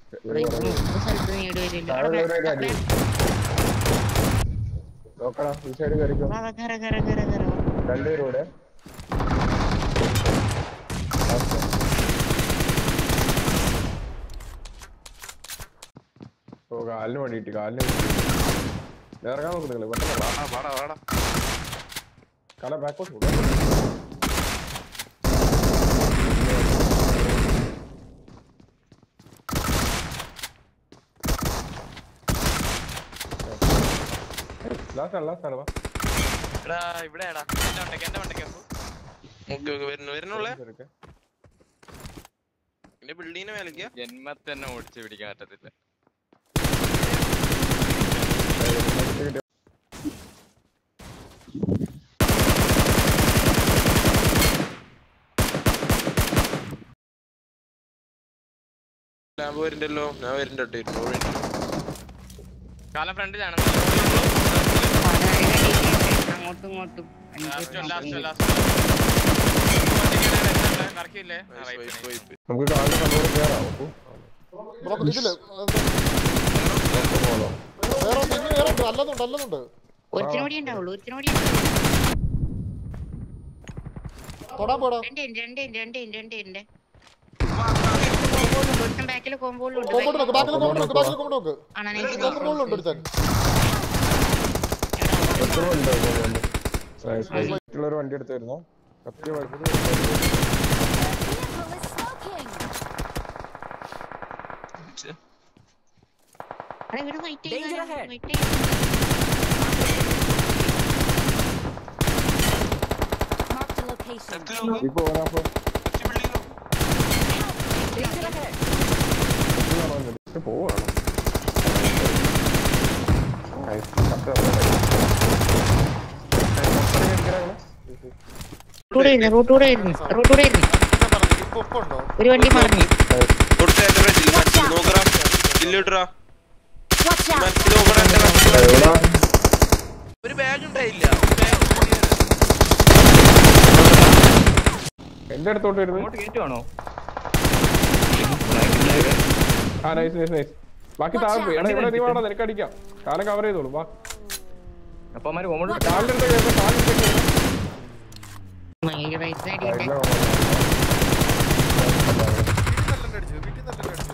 ഇവിടെ കുറേ ഒരു സ്ഥലത്ത് നേടി വരില്ല താഴെയുള്ളവരെ അടി നോക്കണം ഈ സൈഡ് കയറിക്കോ കറ കറ കറ കറ രണ്ടുപേരും ഇവിടെ ഓ കാലിന് വേണ്ടിട്ട് കാലിന് വേണ്ടിയിട്ട്. ഇറങ്ങാൻ നോക്ക് നിങ്ങള് പെട്ടെന്ന് വാ. വാടാ വാടാ വാടാ കാല ബാക്കോട്ട് പോകും ലാസ്റ്റ് ആണ് ലാസ്റ്റ് ആണ് വാ എടാ ഇവിടെയാടാ എന്റെ വണ്ടക്ക് എന്റെ വണ്ടക്ക് വരുന്നു വരുന്നുള്ളേ ചെറുക്കെ. എന്റെ ബിൽഡിങ്ങിന് മേലേക്ക് ജന്മത്തെ തന്നെ ഓടിച്ച് പിടിക്കാൻ പറ്റത്തില്ല ലാമ്പ് വരുന്നുണ്ടല്ലോ ഞാൻ വരുന്നുണ്ട് കേട്ടോ കാലം ഫ്രണ്ടിലാണ് അങ്ങോട്ടും ഇങ്ങോട്ടും ലാസ്റ്റ് ലാസ്റ്റ് ലാസ്റ്റ് കറക്കില്ലേ നമുക്ക് കാലിന്റെ കണ്ണൂർ കയറാം നോക്കൂ ബ്രോ ഇതില് നമുക്ക് പോകാം വേറെ ഒന്ന് ഇനി വേറെ ഉണ്ട് അല്ലെന്നുണ്ട് അല്ലെന്നുണ്ട് ഒരുത്തിനോടി ഉണ്ടാവുള്ളൂ ഒരുത്തിനോടി ഉണ്ടാവുള്ളൂ തൊടാൻ പോടാ രണ്ട് ഉണ്ട് രണ്ട് ഉണ്ട് രണ്ട് ഉണ്ട് രണ്ട് ഉണ്ട് ഒരുത്തൻ ബാക്കിൽ കോമ്പൗണ്ടിലുണ്ട് കോമ്പോട്ട് നോക്ക് ബാക്കിൽ കോമ്പോട്ട് നോക്ക് ബാക്കിൽ കോമ്പോട്ട് നോക്ക് ആണോ ഇതിന്റെ മുകളിലുണ്ട് ഒരുത്തൻ മറ്റുള്ളൊരു വണ്ടി എടുത്ത് വരുന്നു സത്യം അവിടെ ഇവിടെ white white Marked a location. ഇപ്പൊ ഓനാപ്പോ പോവാണ് റൂട്ടൂടെ ഇരുന്നു റൂട്ടൂടെ ഇരുന്നു റൂട്ടൂടെ ഇരുന്നു ഞാൻ പറഞ്ഞു ഇപ്പൊ ഉപ്പ് ഉണ്ടോ ഒരു വണ്ടി മറിഞ്ഞു കൊടുത്ത എന്റെ ഫ്രണ്ടിൽ മനസ്സിൽ നോക്കറാ ഇല്ലിട്ടറാ Watch out! മനസ്സിൽ നോക്കണ എന്റെ മനസ്സിൽ ഒരു ബാഗ് ഉണ്ടായില്ല എന്റെ അടുത്തോട്ട് വരുന്നത് അങ്ങോട്ട് കയറ്റുവാണോ ആ നൈസ് നൈസ് നൈസ് ബാക്കി താഴെ പോയി എടാ ഇവിടെ നീ വേണം നിനക്ക് അടിക്കാം കാലം കവർ ചെയ്തോളൂ വാ അപ്പൊ അവന്മാര് കോമഡി കാലിന്റെ അടുത്ത് കേട്ടോ കാലിന്റെ അടുത്ത് കേട്ടോ. ഭയങ്കര റൈറ്റ് സൈഡ് ആ, ഉണ്ട് ഇല്ല, വീട്ടിൽ നിന്ന് അടിച്ചു വീട്ടിൽ നിന്ന് അടിച്ചു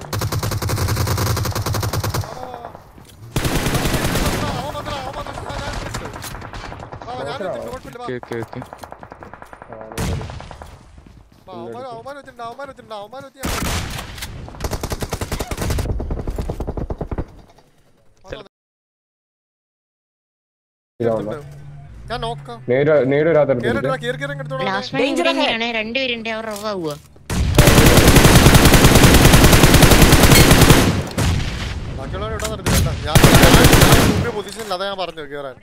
അവൻ വന്നടാ അവൻ വന്നടാ ഞാൻ വിട്ടു ഞാൻ വിട്ടു കുഴപ്പമില്ല വാ. ഓക്കെ ഓക്കെ ആ, ഇവിടെ. വാ, അവന്മാര് അവന്മാര് വെച്ചിട്ടുണ്ട് അവന്മാര് വെച്ചിട്ടുണ്ട് അവന്മാര് വെച്ച് ഞാൻ ഇതാ വന്നോ. ഞാൻ നോക്കാം നേരെ നേരെ ഒരു കേറിട്ട് അടുത്ത് വാ കേറി കേറി എടുത്തോളാം ലാസ്റ്റ് മൈൻ ഇവിടെ തന്നെയാണ് രണ്ടുപേരുണ്ട് അവർ റവ് ആവുക ബാക്കിയുള്ളവർ ഇവിടെ നിർത്തില്ല ഞാൻ ഞാൻ മുമ്പേ പൊസിഷനിൽ അതാ ഞാൻ പറഞ്ഞു കേറാൻ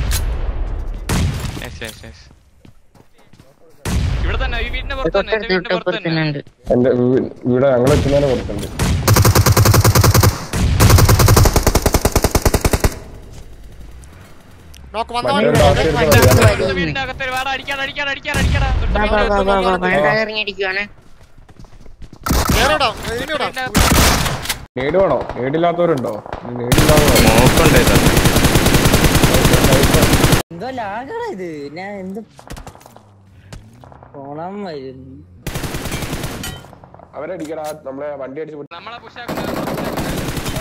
ഇവിടെ തന്നെ ഈ വീടിന്റെ പുറത്ത് തന്നെ എന്റെ തൊട്ടടുത്ത് വീടിന്റെ പുറത്ത് തന്നെ തൊട്ടപ്പുറത്തുണ്ട് എന്റെ വീ- ഇവിടെ ഞങ്ങൾ എത്തുന്നതിനെ കൊടുക്കുന്നുണ്ട് നോക്ക് മറ്റേ വന്നവൻ ബാക്കി എടുത്ത് വണ്ടി കളയാം. വരും. അടുത്ത വീടിന്റെ അകത്ത് വാടാ അടിക്കാടാ അടിക്കാടാ അടിക്കാടാ അടിക്കാടാ തൊട്ട് വാ, വാ, വീടിന്റെ വാ, അകത്ത് വാ, വാ, നോക്കണം. വേണ്ട ഇറങ്ങി അടിക്കുവാണ് കേറിടാ ഇനിയോടാ വീടിന്റെ അകത്ത് നേട് വേണോ നേടില്ലാത്തവരുണ്ടോ ഇനി നേടില്ലാതെ എന്തോ ലാഗാണ് ഇത് ഞാൻ എന്ത് പോണം വരുന്നു അവരടിക്കടാ നമ്മളെ വണ്ടി അടിച്ച് പൊട്ടി- നമ്മളെ പുഷാക്കുന്നത്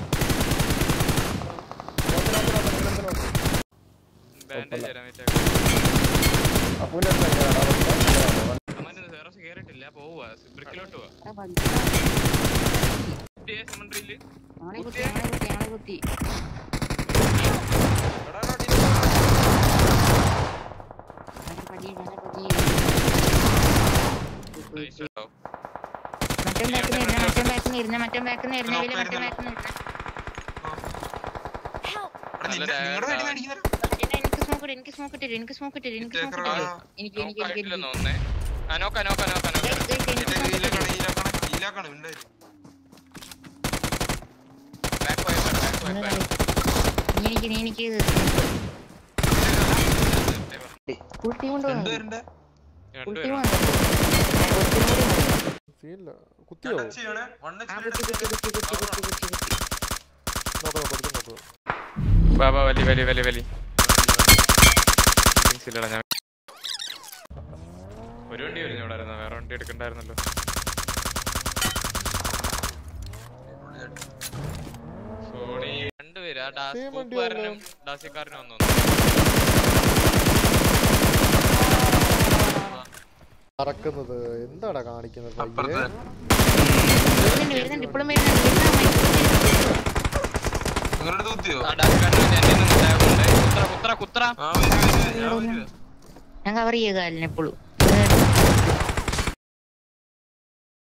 ബാൻഡേജ് തരാൻ പറ്റാ അപ്പൂന്റെ അടുത്ത് എങ്ങനെയാടാ അവസ്ഥ? അവന്മാര് വേറെ കേറിട്ടില്ല പോവാ ബ്രിക്കിലോട്ട് പോവാ സിമണ്ട്രിയില് ആളെ കുത്തി ആളെ കുത്തി ആളെ കുത്തി ആളെ പതി ആളെ പതി മറ്റേ ബാക്കിൽ ഇരുന്ന മറ്റേ ബാക്കിൽ ഇരുന്ന മറ്റേ ബാക്കിൽ ഇരുന്ന ഇതില് മറ്റേ ബാക്കിൽ ഇരുന്ന Help! എനിക്ക് സ്മോക്ക് ഇട്ട് എനിക്ക് സ്മോക്ക് ഇട്ട് എനിക്ക് സ്മോക്ക് ഇട്ട് എനിക്ക് സ്മോക്ക് ഇട്ട് എനിക്ക് എനിക്ക് എനിക്ക് എനിക്ക് നോന്നേ ആ നോക്ക നോക്ക നോക്ക നോക്ക Guys, guys, എനിക്ക് smoke ഇട്ട് ബാക്ക് പോയ ബാക്ക് പോയ ഇങ്ങനെ എനിക്ക് എനിക്ക് കുട്ടി കൊണ്ടുപോകുന്നു കുട്ടി കൊണ്ടുപോകുന്നു സീനില്ല കുത്തിയോ ടച്ച് ചെയ്യണേ വൺ ആ എച്ച് കുത്തി കുത്തി കുത്തി കുത്തി കുത്തി കുത്തി കുത്തി നോക്ക് നോക്ക് എടുത്ത് നോക്ക് വാ വാ വലി വലി വലി വലി Things ഇല്ലടാ ഞാൻ ഒരു വണ്ടി വരുന്നു ഇവിടെ ആയിരുന്നു വേറെ വണ്ടി എടുക്കണ്ടായിരുന്നല്ലോ സോണി രണ്ടുപേര് ആ ഡാ- Same വണ്ടി സ്കൂപ്പുകാരനും ഡാസിക്കാരനും വന്നു പറക്കുന്നത് എന്താടാ കാണിക്കുന്നത് പയ്യെ? അപ്പുറത്ത് വരുന്നുണ്ട് വരുന്നുണ്ട് ഇപ്പോഴും വരുന്നുണ്ട് വരുന്നുണ്ട് നിങ്ങളുടെ കുത്തിയോ ആ ഡാസിക്കാരനും എന്റെ നിന്ന് ഉണ്ടായതുകൊണ്ട് കുത്ര കുത്ര കുത്ര ആ വരും വരും ഞാൻ വരും ഞാൻ കവർ ചെയ്യുക എപ്പോഴും